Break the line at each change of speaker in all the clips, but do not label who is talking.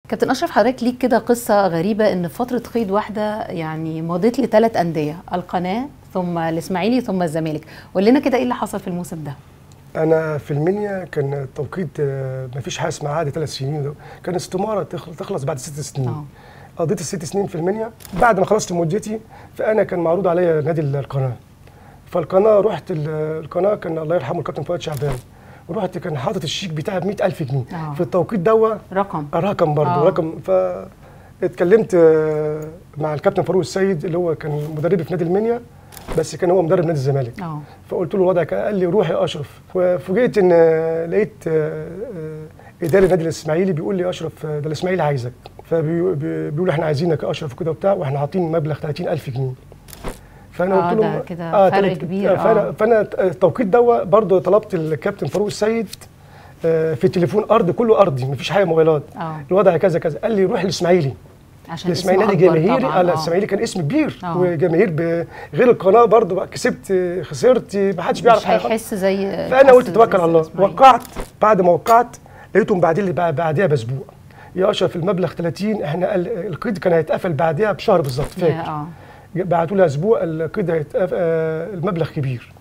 كابتن اشرف حضرتك ليك كده قصه غريبه ان في فتره قيد واحده يعني مضيت لثلاث انديه القناه ثم الاسماعيلي ثم الزمالك قول لنا كده ايه اللي حصل في الموسم ده
انا في المنيا كان التوقيت ما فيش حاجه اسمها عادي ثلاث سنين ده كان استماره تخلص, تخلص بعد ست سنين
اه
قضيت الست سنين في المنيا بعد ما خلصت مدتي فانا كان معروض عليا نادي القناه فالقناه رحت ال- القناه كان الله يرحمه الكابتن فؤاد شعبان ورحت كان حاطط الشيك بتاعي ب 100000 جنيه
آه.
في التوقيت دوا
رقم
رقم برضه
آه.
رقم ف اتكلمت آه، مع الكابتن فاروق السيد اللي هو كان مدربي في نادي المنيا بس كان هو مدرب نادي الزمالك
اه
فقلت له الوضع كده قال لي روح يا اشرف وفوجئت ان آه، لقيت آه، آه، اداري النادي الاسماعيلي بيقول لي يا اشرف آه، ده الاسماعيلي عايزك فبيقول احنا عايزينك يا اشرف وكده وبتاع واحنا حاطين مبلغ 30000 جنيه فانا
آه،
قلت له
ده كده فرق
تلات-
كبير،
فانا
آه.
فانا التوقيت ده برضه طلبت الكابتن فاروق السيد آه، في التليفون ارض كله ارضي مفيش حاجه موبايلات
اه
الوضع كذا كذا قال لي روح الاسماعيلي
عشان
الاسماعيلي
اسمه
نادي
أكبر
جماهيري
طبعاً،
اه لا
آه.
الاسماعيلي كان اسم كبير
آه.
وجماهير ب- غير القناه برضه بقى كسبت خسرت ما حدش بيعرف
مش
حاجه خالص.
هيحس زي
فانا قلت
يحس
توكل
زي
على الله
الإسماعيلي.
وقعت بعد ما وقعت لقيتهم بعدين لي بقى بعديها باسبوع يا اشرف المبلغ 30 احنا ال- القيد كان هيتقفل بعديها بشهر بالظبط
يا
فاكر
اه
بعتوا لي اسبوع القيد هيتقفل آه، المبلغ كبير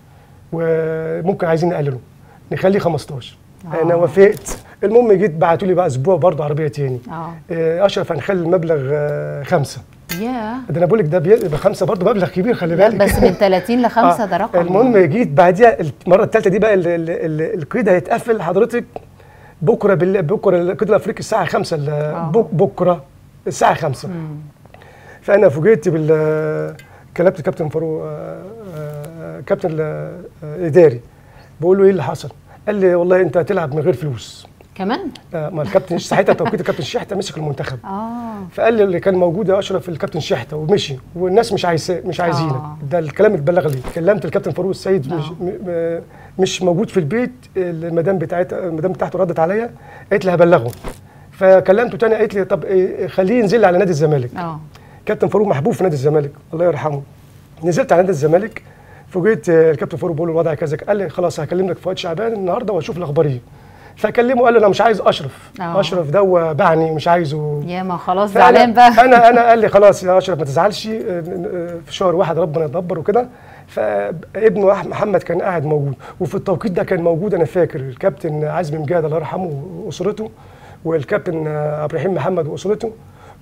وممكن عايزين نقلله نخليه 15
آه.
انا وافقت المهم جيت بعتوا لي بقى اسبوع برضه عربيه تاني
اه
آه، اشرف هنخلي المبلغ آه، خمسه
يا
ده انا بقول لك ده بيبقى خمسه برضه مبلغ كبير خلي
لا
بالك
بس من 30 ل 5
آه،
ده رقم
المهم جيت بعديها المره الثالثه دي بقى ال- ال- ال- القيد هيتقفل حضرتك بكره بال... بكره القيد الافريقي الساعه 5 ال- بك- بكره الساعه 5
مم.
فانا فوجئت بال كلمت الكابتن فاروق آه، آه، كابتن ال- آه، اداري بقول له ايه اللي حصل؟ قال لي والله انت هتلعب من غير فلوس
كمان
آه، ما الكابتن ساعتها توقيت الكابتن شحته مسك المنتخب
اه
فقال لي اللي كان موجود يا اشرف الكابتن شحته ومشي والناس مش عايز مش عايزينك
آه.
ده الكلام اتبلغ لي كلمت الكابتن فاروق السيد
آه.
مش, م- م- مش موجود في البيت المدام بتاعتها المدام بتاعته ردت عليا قالت لي هبلغه فكلمته تاني قالت لي طب إيه، خليه ينزل لي على نادي الزمالك
اه
كابتن فاروق محبوب في نادي الزمالك الله يرحمه نزلت على نادي الزمالك فوجئت آه، الكابتن فاروق بقول له الوضع كذا قال لي خلاص هكلم لك فؤاد شعبان النهارده واشوف الاخبار ايه فكلمه قال له انا مش عايز اشرف
آه.
اشرف ده هو باعني ومش عايزه
يا ما خلاص
فأنا-
زعلان بقى
انا انا قال لي خلاص يا اشرف ما تزعلش آه، آه، في شهر واحد ربنا يدبر وكده فابنه أح- محمد كان قاعد موجود وفي التوقيت ده كان موجود انا فاكر الكابتن عزمي مجاهد الله يرحمه واسرته والكابتن آه، عبد الرحيم محمد واسرته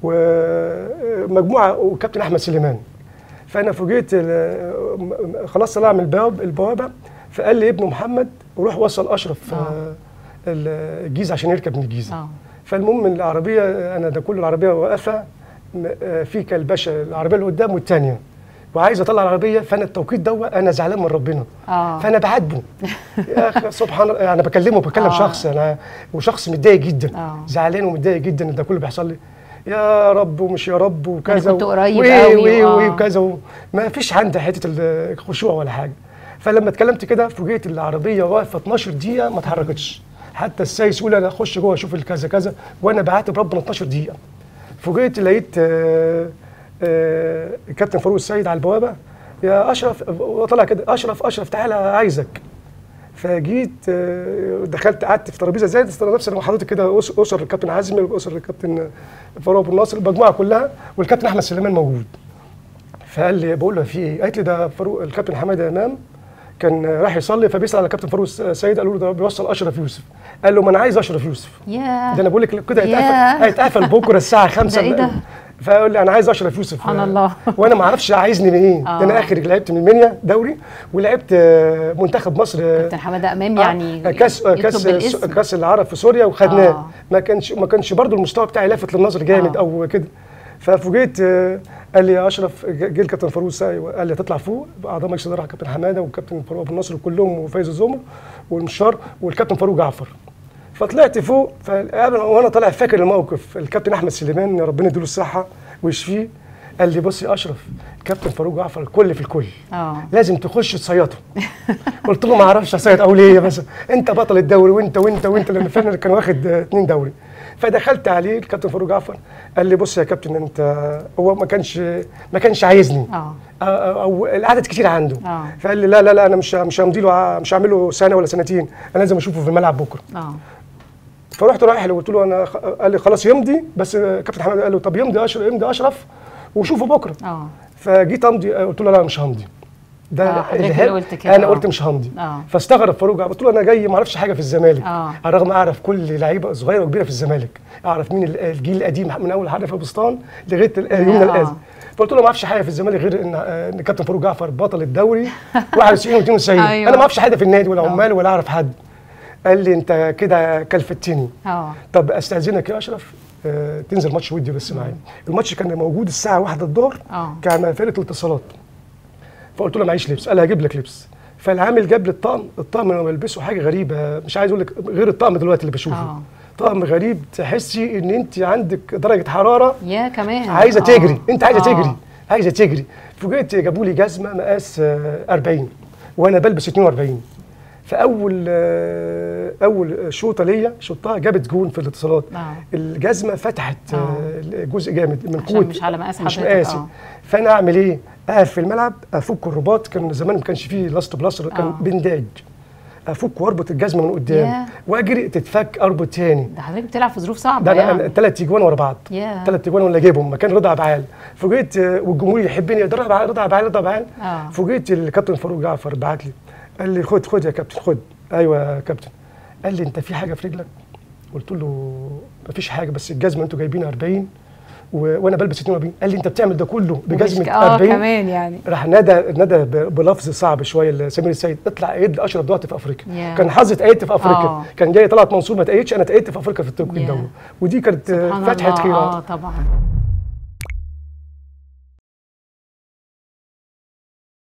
ومجموعه والكابتن احمد سليمان فانا فوجئت ال- م- خلاص طلع من البواب البوابه فقال لي ابنه محمد روح وصل اشرف
آه.
آه، الجيزه عشان يركب من الجيزه
اه
فالمهم من العربيه انا ده كل العربيه واقفه م- آه، في كلبشه العربيه اللي قدام والثانيه وعايز اطلع العربيه فانا التوقيت ده انا زعلان من ربنا
اه
فانا بعاتبه يا اخي سبحان الله انا بكلمه بكلم
آه.
شخص انا وشخص متضايق جدا
آه.
زعلان ومتضايق جدا ان ده كله بيحصل لي يا رب ومش يا رب وكذا
كنت
و-
قريب
وإيه
قوي
وإيه
وآه.
وإيه وكذا و- ما فيش عندي حته الخشوع ولا حاجه فلما اتكلمت كده فوجئت العربيه واقفه 12 دقيقه ما اتحركتش حتى السايس يقول انا اخش جوه اشوف الكذا كذا وانا بعاتب ربنا 12 دقيقه فوجئت لقيت آه، آه، الكابتن فاروق السيد على البوابه يا اشرف وطلع كده اشرف اشرف تعالى عايزك فجيت آه، دخلت قعدت في ترابيزه زي نفس ما حضرتك كده أس- اسر الكابتن عزمي واسر الكابتن فاروق ابو الناصر المجموعه كلها والكابتن احمد سليمان موجود فقال لي بقول له في ايه؟ قالت لي ده فاروق الكابتن حماده امام كان راح يصلي فبيسال على الكابتن فاروق السيد قالوا له ده بيوصل اشرف يوسف قال له ما انا عايز اشرف يوسف
يا
ده انا بقول لك كده
ياه.
هيتقفل هيتقفل بكره الساعه 5
ده إيه ده؟
فقال لي انا عايز اشرف يوسف
سبحان الله.
وانا ما اعرفش عايزني من ايه ده انا
آه.
اخر لعبت من المنيا دوري ولعبت آه، منتخب مصر آه،
كابتن حماده امام
آه،
يعني
كاس
يطلب
كاس
بالاسم.
كاس العرب في سوريا وخدناه
آه.
ما كانش ما كانش برضو المستوى بتاعي لافت للنظر جامد
آه.
او كده ففوجئت آه، قال لي يا اشرف جه الكابتن فاروق الساعي وقال لي تطلع فوق اعضاء مجلس الاداره كابتن حماده والكابتن فاروق ابو النصر كلهم وفايز الزمر والمشار والكابتن فاروق جعفر فطلعت فوق فقبل وانا طالع فاكر الموقف الكابتن احمد سليمان ربنا يديله الصحه ويشفيه قال لي بص يا اشرف الكابتن فاروق جعفر الكل في الكل
اه
لازم تخش تصيطه قلت له ما اعرفش اصيط او ليه بس انت بطل الدوري وانت وانت وانت لان فعلا كان واخد آه، اتنين دوري فدخلت عليه الكابتن فاروق جعفر قال لي بص يا كابتن انت هو ما كانش ما كانش عايزني
اه
آه، او العدد كتير عنده
آه.
فقال لي لا لا لا انا مش مش همضي له ع- مش هعمل له سنه ولا سنتين انا لازم اشوفه في الملعب بكره
اه
فرحت رايح له قلت له انا خ- قال لي خلاص يمضي بس آه، كابتن حماد قال له طب يمضي اشرف يمضي اشرف وشوفه بكره
اه
فجيت امضي آه، قلت له لا مش همضي ده
آه، حضرتك
الهاب-
اللي قلت كده،
انا
آه.
قلت مش همضي
آه.
فاستغرب فاروق قلت له انا جاي ما اعرفش حاجه في الزمالك
آه.
على الرغم اعرف كل لعيبه صغيره وكبيره في الزمالك اعرف مين ال- الجيل القديم من اول حرف البستان لغايه ال- يومنا
آه.
الان فقلت له ما اعرفش حاجه في الزمالك غير ان آه، ان كابتن فاروق جعفر بطل الدوري 91 و92
أيوة.
انا ما اعرفش حاجه في النادي ولا عمال ولا اعرف حد قال لي انت كده كلفتني
اه
طب استاذنك يا اشرف آه، تنزل ماتش ودي بس معايا الماتش كان موجود الساعه 1 الظهر
اه
كان مع فرقه الاتصالات فقلت له معيش لبس قال لي هجيب لك لبس فالعامل جاب لي الطقم الطقم انا بلبسه حاجه غريبه مش عايز اقول لك غير الطقم دلوقتي اللي بشوفه
آه.
طقم غريب تحسي ان انت عندك درجه حراره
يا كمان
عايزه
آه.
تجري انت عايزه
آه.
تجري عايزه تجري فوجئت جابوا لي جزمه مقاس آه، 40 وانا بلبس 42 فاول آه، اول شوطه ليا شطها جابت جون في الاتصالات
آه.
الجزمه فتحت
آه.
آه، جزء جامد من
عشان
قوه
مش على مقاس
مش
حضرتك،
مقاسي
آه.
فانا اعمل ايه؟ اقف في الملعب افك الرباط كان زمان ما كانش فيه لاست بلاس كان
آه.
بنداج افك واربط الجزمه من قدام
ياه.
واجري تتفك اربط تاني
ده حضرتك بتلعب في ظروف صعبه
ده انا
يعني
ثلاث اجوان ورا بعض
ياه.
ثلاث اجوان ولا اجيبهم مكان رضا عبعال فوجئت آه، والجمهور يحبني ده رضا عبعال رضا عبعال رضا عبعال
آه.
فوجئت الكابتن فاروق جعفر بعت لي قال لي خد خد يا كابتن خد ايوه يا كابتن قال لي انت في حاجه في رجلك قلت له مفيش حاجه بس الجزمه انتوا جايبينها 40 و... وانا بلبس 42 قال لي انت بتعمل ده كله بجزمه
اه
40
كمان يعني
راح ندى ندى ب- بلفظ صعب شويه لسمير السيد اطلع ايد لي اشرف دلوقتي في افريقيا
ياه.
كان حظي اتأيدت في افريقيا
آه.
كان جاي طلعت منصور ما اتأيدش انا اتأيدت في افريقيا في التوقيت
ياه.
ده ودي كانت
سبحان
فتحه
الله
خير
اه طبعا